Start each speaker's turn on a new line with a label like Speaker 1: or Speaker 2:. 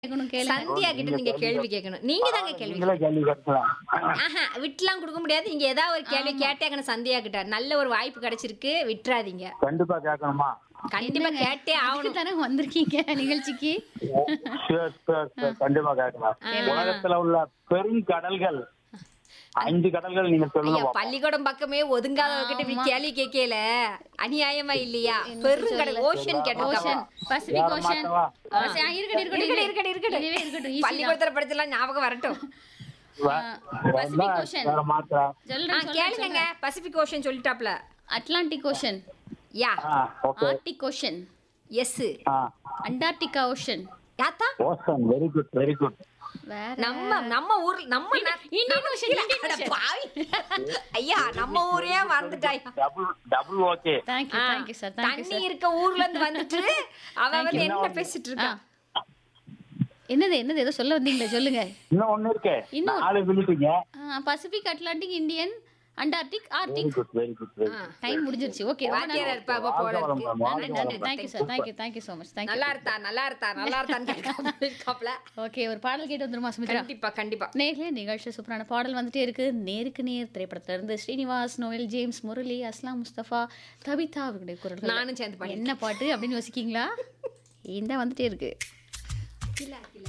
Speaker 1: கேட்கணும் கேளுங்க
Speaker 2: சந்தியா கிட்ட நீங்க கேள்வி கேட்கணும் நீங்க தாங்க கேள்வி
Speaker 3: நீங்களே கேள்வி கேட்கலாம்
Speaker 2: ஆஹா விட்டுலாம் கொடுக்க முடியாது நீங்க ஏதாவது ஒரு கேள்வி கேட்டேங்கன்னு சந்தியா கிட்ட நல்ல ஒரு வாய்ப்பு கிடைச்சிருக்கு விட்டுறாதீங்க
Speaker 3: கண்டிப்பா கேட்கணுமா
Speaker 2: கண்டிப்பா கேட்டே
Speaker 1: அதுக்கு
Speaker 2: ஆகணும்
Speaker 1: தானே வந்திருக்கீங்க நிகழ்ச்சிக்கு
Speaker 3: Sure, sure, sure. கண்டிப்பா கேட்கலாம் உலகத்துல உள்ள பெருங்கடல்கள் அஞ்சு கடல்கள் நீங்க சொல்லுங்க
Speaker 2: ஐயா
Speaker 3: பாப்போம்.
Speaker 2: பள்ளிக்கூடம் பக்கமே ஒதுங்காதவர்கிட்ட இப்படி கேள்வி கேட்கல அநியாயமா இல்லையா பெருங்கடல் ஓஷன்
Speaker 1: ஓஷன்
Speaker 2: கேட்டோம்
Speaker 1: பசிபிக்
Speaker 3: வேற
Speaker 1: ஓஷன்
Speaker 3: மாத்தவா?
Speaker 1: இருக்கட்டும் இருக்கட்டும்
Speaker 2: இருக்கட்டும்
Speaker 1: இருக்கட்டும்
Speaker 2: இருக்கட்டும்
Speaker 1: இதுவே
Speaker 2: இருக்கட்டும்
Speaker 1: இருக்கட்டும் easy தான்.
Speaker 2: பள்ளிக்கூடத்துல படிச்சலாம் ஞாபகம் வரட்டும்
Speaker 3: வே-
Speaker 1: Pacific
Speaker 3: வேற
Speaker 1: Ocean.
Speaker 3: வேற மாத்திரா
Speaker 2: ஆ,
Speaker 1: சொல்றேன் சொல்றேன்
Speaker 2: கேளுங்க பசிபிக் ஓஷன் சொல்லிட்டாப்ல
Speaker 1: Atlantic ocean
Speaker 2: yeah
Speaker 3: ah okay
Speaker 1: Arctic ocean
Speaker 2: yes
Speaker 3: ah
Speaker 1: Antarctica ocean
Speaker 2: யாத்தா
Speaker 3: ocean very good very good
Speaker 1: வேற
Speaker 2: நம்ம நம்ம ஊர்ல நம்ம நா-
Speaker 1: இந்தியன்
Speaker 2: நம்ம
Speaker 1: ஓஷன்,
Speaker 2: கீழ-
Speaker 1: இந்தியன்
Speaker 2: அட
Speaker 1: ஓஷன்.
Speaker 2: பாவி. ஐயா நம்ம ஊரே வந்துட்டாயா
Speaker 3: double double okay
Speaker 1: thank you
Speaker 2: ah,
Speaker 1: thank you sir thank you
Speaker 2: தண்ணி
Speaker 1: சார்
Speaker 2: இருக்க ஊர்ல இருந்து வந்துட்டு அவ வந்து
Speaker 3: you.
Speaker 2: என்ன பேசிட்டு இருக்கா
Speaker 1: என்னது என்னது ஏதோ சொல்ல வந்தீங்களே சொல்லுங்க
Speaker 3: இன்னும் ஒண்ணு இருக்கே
Speaker 1: இன்னும்
Speaker 3: நாலு விழுட்டீங்க
Speaker 1: Pacific Atlantic Indian Antarctic
Speaker 3: very
Speaker 1: Arctic
Speaker 3: good very good very
Speaker 2: ah.
Speaker 1: Time முடிஞ்சிருச்சு ஓகே ரொம்ப
Speaker 2: வாத்தியாரா
Speaker 1: நன்றி
Speaker 2: இருப்பா அப்ப போல
Speaker 3: வாழ்க
Speaker 2: இருக்கு
Speaker 3: வளமுடன், வாழ்க
Speaker 1: நன்றி நன்றி
Speaker 3: வளமுடன்.
Speaker 1: Thank you sir thank you thank you so much thank you
Speaker 2: நல்லா இருந்தா நல்லா இருந்தா நல்லா இருந்தான்னு இருக்காப்ல
Speaker 1: ஓகே ஒரு பாடல் கேட்டு வந்துருமா சுமித்ரா
Speaker 2: கண்டிப்பா கண்டிப்பா
Speaker 1: நேர்களே நிகழ்ச்சி சூப்பரான பாடல் வந்துட்டே இருக்கு நேருக்கு நேர் திரைப்படத்துல இருந்து ஸ்ரீனிவாஸ் நோயல் ஜேம்ஸ் முரளி அஸ்லாம் முஸ்தபா கவிதா அவர்களுடைய குரல்கள்
Speaker 2: நானும் சேர்ந்து பாடி
Speaker 1: என்ன பாட்டு அப்படின்னு யோசிக்கீங்களா இந்த வந்துட்டே இருக்கு
Speaker 2: இல்ல